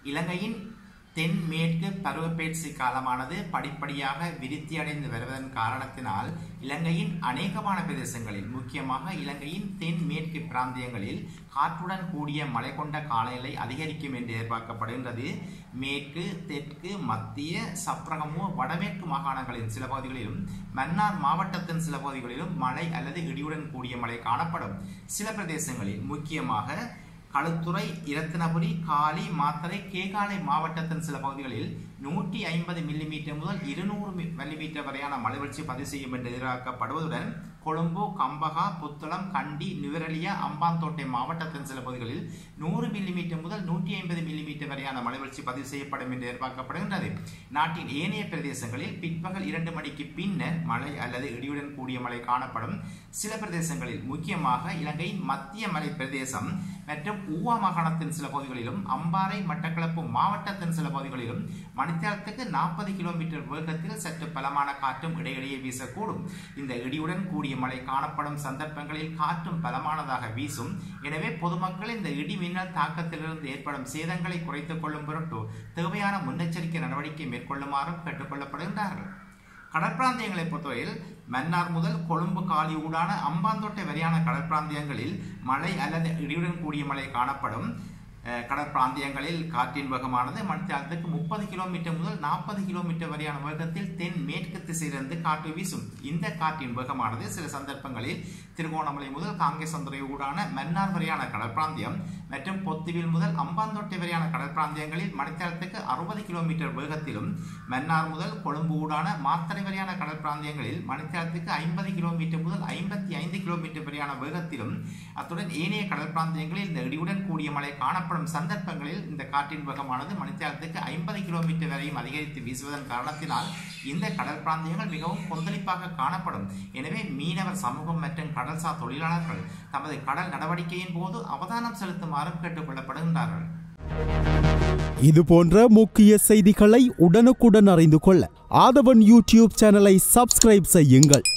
இலங்கையின் தென்மேற்கு பருவப்பெயர்ச்சி காலமானது படிப்படியாக விருத்தியடைந்து வருவதன் காரணத்தினால் இலங்கையின் அநேகமான பிரதேசங்களில் முக்கியமாக இலங்கையின் தென்மேற்கு பிராந்தியங்களில் காற்றுடன் கூடிய மழை கொண்ட காலநிலை அதிகரிக்கும் என்று எதிர்பார்க்கப்படுகின்றது மேற்கு தெற்கு மத்திய சப்ரகமு வடமேற்கு மாகாணங்களின் சில பகுதிகளிலும் மன்னார் மாவட்டத்தின் சில பகுதிகளிலும் மழை அல்லது இடியுடன் கூடிய மழை காணப்படும் சில பிரதேசங்களில் முக்கியமாக களுத்துறை இரத்தினபுரி காலி மாத்தறை கேகாலை மாவட்டத்தின் சில பகுதிகளில் நூற்றி ஐம்பது மில்லிமீட்டர் முதல் இருநூறு மில்லிமீட்டர் வரையான மழைவீழ்ச்சி பதிவு செய்யும் என்று எதிர்பார்க்கப்படுவதுடன் கொழும்பு கம்பகா புத்தளம் கண்டி நுவரெலியா அம்பாந்தோட்டை மாவட்டத்தின் சில பகுதிகளில் நூறு மில்லிமீட்டர் முதல் நூற்றி ஐம்பது மில்லிமீட்டர் வரையான மழைவீழ்ச்சி பதிவு செய்யப்படும் என்று எதிர்பார்க்கப்படுகின்றது நாட்டின் ஏனைய பிரதேசங்களில் பிற்பகல் இரண்டு மணிக்கு பின்னர் மழை அல்லது இடியுடன் கூடிய மழை காணப்படும் சில பிரதேசங்களில் முக்கியமாக இலங்கையின் மத்திய மலை பிரதேசம் மற்றும் ஊவா மாகாணத்தின் சில பகுதிகளிலும் அம்பாறை மட்டக்களப்பு மாவட்டத்தின் சில பகுதிகளிலும் மணித்தியாலத்துக்கு நாற்பது கிலோமீட்டர் வேகத்தில் சற்று பலமான காற்றும் இடையிடையே வீசக்கூடும் இந்த இடியுடன் கூடிய மழை காணப்படும் சந்தர்ப்பங்களில் காற்றும் பலமானதாக வீசும் எனவே பொதுமக்கள் இந்த இடி மின்னல் தாக்கத்திலிருந்து ஏற்படும் சேதங்களை குறைத்துக் கொள்ளும் பொருட்டு தேவையான முன்னெச்சரிக்கை நடவடிக்கை மேற்கொள்ளுமாறும் கேட்டுக்கொள்ளப்படுகின்றார்கள் கடற்பிராந்தியங்களை பொறுத்தவரையில் மன்னார் முதல் கொழும்பு காலி ஊடான அம்பாந்தோட்டை வரையான கடற்பிராந்தியங்களில் மழை அல்லது இடியுடன் கூடிய மழை காணப்படும் கடற்பிராந்தியங்களில் காற்றின் வேகமானது மணித்தியாலத்துக்கு முப்பது கிலோமீட்டர் முதல் நாற்பது கிலோமீட்டர் வரையான வேகத்தில் தென் மேற்கு திசையிலிருந்து காற்று வீசும் இந்த காற்றின் வேகமானது சில சந்தர்ப்பங்களில் திருகோணமலை முதல் காங்கேசந்துறை ஊடான மன்னார் வரையான கடற்பிராந்தியம் மற்றும் பொத்துவில் முதல் அம்பாந்தோட்டை வரையான கடற்பிராந்தியங்களில் மணித்தியாலத்துக்கு அறுபது கிலோமீட்டர் வேகத்திலும் மன்னார் முதல் கொழும்பு ஊடான மாத்தறை வரையான கடற்பிராந்தியங்களில் மணித்தியாலத்துக்கு ஐம்பது கிலோமீட்டர் முதல் ஐம்பத்தி ஐந்து கிலோமீட்டர் வரையான வேகத்திலும் அத்துடன் ஏனைய கடற்பிராந்தியங்களில் இந்த இடியுடன் கூடிய மழை காணப்படும் சந்தர்ப்பங்களில் இந்த காற்றின் வேகமானது மணித்தியாலத்துக்கு ஐம்பது கிலோமீட்டர் வரையும் அதிகரித்து வீசுவதன் காரணத்தினால் இந்த கடல் பிராந்தியங்கள் மிகவும் கொந்தளிப்பாக காணப்படும் எனவே மீனவர் சமூகம் மற்றும் கடல்சார் தொழிலாளர்கள் தமது கடல் நடவடிக்கையின் போது அவதானம் செலுத்துமாறும் கேட்டுக்கொள்ளப்படுகின்றார்கள் இது போன்ற முக்கிய செய்திகளை உடனுக்குடன் அறிந்து கொள்ள ஆதவன் யூடியூப் சேனலை சப்ஸ்கிரைப் செய்யுங்கள்